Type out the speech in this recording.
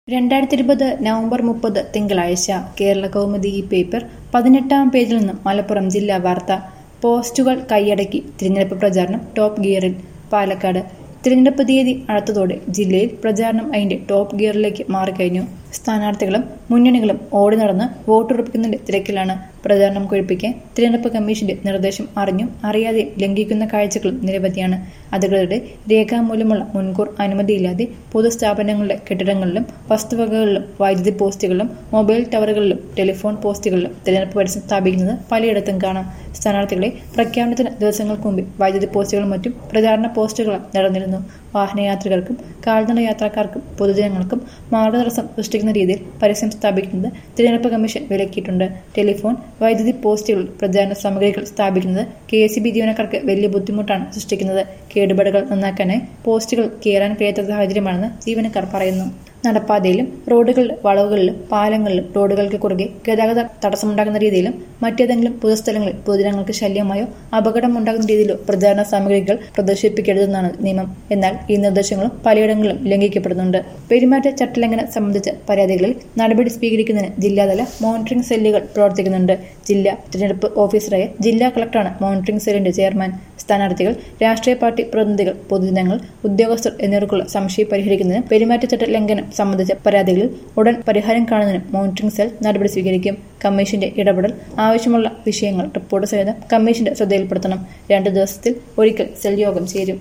രണ്ടായിരത്തി ഇരുപത് നവംബർ മുപ്പത് തിങ്കളാഴ്ച കേരള കൗമുദി ഈ പേപ്പർ പതിനെട്ടാം പേജിൽ നിന്നും മലപ്പുറം ജില്ലാ വാർത്ത പോസ്റ്റുകൾ കൈയടക്കി തിരഞ്ഞെടുപ്പ് പ്രചാരണം ടോപ്പ് ഗിയറിൽ പാലക്കാട് തിരഞ്ഞെടുപ്പ് തീയതി അടുത്തതോടെ ജില്ലയിൽ പ്രചാരണം അതിന്റെ ടോപ്പ് ഗിയറിലേക്ക് മാറിക്കഴിഞ്ഞു സ്ഥാനാർത്ഥികളും മുന്നണികളും ഓടി നടന്ന് വോട്ടുറപ്പിക്കുന്നതിന്റെ തിരക്കിലാണ് പ്രചാരണം കൊഴിപ്പിക്കാൻ തിരഞ്ഞെടുപ്പ് കമ്മീഷന്റെ നിർദ്ദേശം അറിഞ്ഞും അറിയാതെയും ലംഘിക്കുന്ന കാഴ്ചകളും നിരവധിയാണ് അധികൃതരുടെ രേഖാമൂലമുള്ള മുൻകൂർ അനുമതിയില്ലാതെ പൊതുസ്ഥാപനങ്ങളുടെ കെട്ടിടങ്ങളിലും വസ്തുവകകളിലും വൈദ്യുതി പോസ്റ്റുകളിലും മൊബൈൽ ടവറുകളിലും ടെലിഫോൺ പോസ്റ്റുകളിലും തിരഞ്ഞെടുപ്പ് പരസ്യം സ്ഥാപിക്കുന്നത് പലയിടത്തും കാണാം സ്ഥാനാർത്ഥികളെ പ്രഖ്യാപനത്തിന് ദിവസങ്ങൾക്ക് മുമ്പ് വൈദ്യുതി പോസ്റ്റുകളും മറ്റും പ്രചാരണ പോസ്റ്റുകളും നടന്നിരുന്നു വാഹനയാത്രികർക്കും കാൽനട യാത്രക്കാർക്കും പൊതുജനങ്ങൾക്കും മാർഗതടസ്സം സൃഷ്ടിക്കുന്ന രീതിയിൽ പരസ്യം സ്ഥാപിക്കുന്നത് തിരഞ്ഞെടുപ്പ് കമ്മീഷൻ വിലക്കിയിട്ടുണ്ട് ടെലിഫോൺ വൈദ്യുതി പോസ്റ്റുകൾ പ്രചാരണ സാമഗ്രികൾ സ്ഥാപിക്കുന്നത് കെ എസ് ബി ജീവനക്കാർക്ക് വലിയ ബുദ്ധിമുട്ടാണ് സൃഷ്ടിക്കുന്നത് കേടുപാടുകൾ നന്നാക്കാനായി പോസ്റ്റുകൾ കയറാൻ കഴിയാത്ത സാഹചര്യമാണെന്ന് ജീവനക്കാർ പറയുന്നു നടപ്പാതയിലും റോഡുകളിലും വളവുകളിലും പാലങ്ങളിലും റോഡുകൾക്ക് കുറുകെ ഗതാഗത തടസ്സമുണ്ടാകുന്ന രീതിയിലും മറ്റേതെങ്കിലും പൊതുസ്ഥലങ്ങളിൽ പൊതുജനങ്ങൾക്ക് ശല്യമായോ അപകടം ഉണ്ടാകുന്ന രീതിയിലോ പ്രചാരണ സാമഗ്രികൾ പ്രദർശിപ്പിക്കരുതെന്നാണ് നിയമം എന്നാൽ ഈ നിർദ്ദേശങ്ങളും പലയിടങ്ങളിലും ലംഘിക്കപ്പെടുന്നുണ്ട് പെരുമാറ്റ ചട്ടലംഘനം സംബന്ധിച്ച പരാതികളിൽ നടപടി സ്വീകരിക്കുന്നതിന് ജില്ലാതല മോണിറ്ററിംഗ് സെല്ലുകൾ പ്രവർത്തിക്കുന്നുണ്ട് ജില്ലാ തിരഞ്ഞെടുപ്പ് ഓഫീസറായ ജില്ലാ കളക്ടറാണ് മോണിറ്ററിംഗ് സെല്ലിന്റെ ചെയർമാൻ സ്ഥാനാർത്ഥികൾ രാഷ്ട്രീയ പാർട്ടി പ്രതിനിധികൾ പൊതുജനങ്ങൾ ഉദ്യോഗസ്ഥർ എന്നിവർക്കുള്ള സംശയം പരിഹരിക്കുന്നതിനും പെരുമാറ്റച്ചട്ട ലംഘനം സംബന്ധിച്ച പരാതികളിൽ ഉടൻ പരിഹാരം കാണുന്നതിനും മോണിറ്ററിംഗ് സെൽ നടപടി സ്വീകരിക്കും കമ്മീഷന്റെ ഇടപെടൽ ആവശ്യമുള്ള വിഷയങ്ങൾ റിപ്പോർട്ട് സഹിതം കമ്മീഷന്റെ ശ്രദ്ധയിൽപ്പെടുത്തണം രണ്ടു ദിവസത്തിൽ ഒരിക്കൽ സെൽ യോഗം ചേരും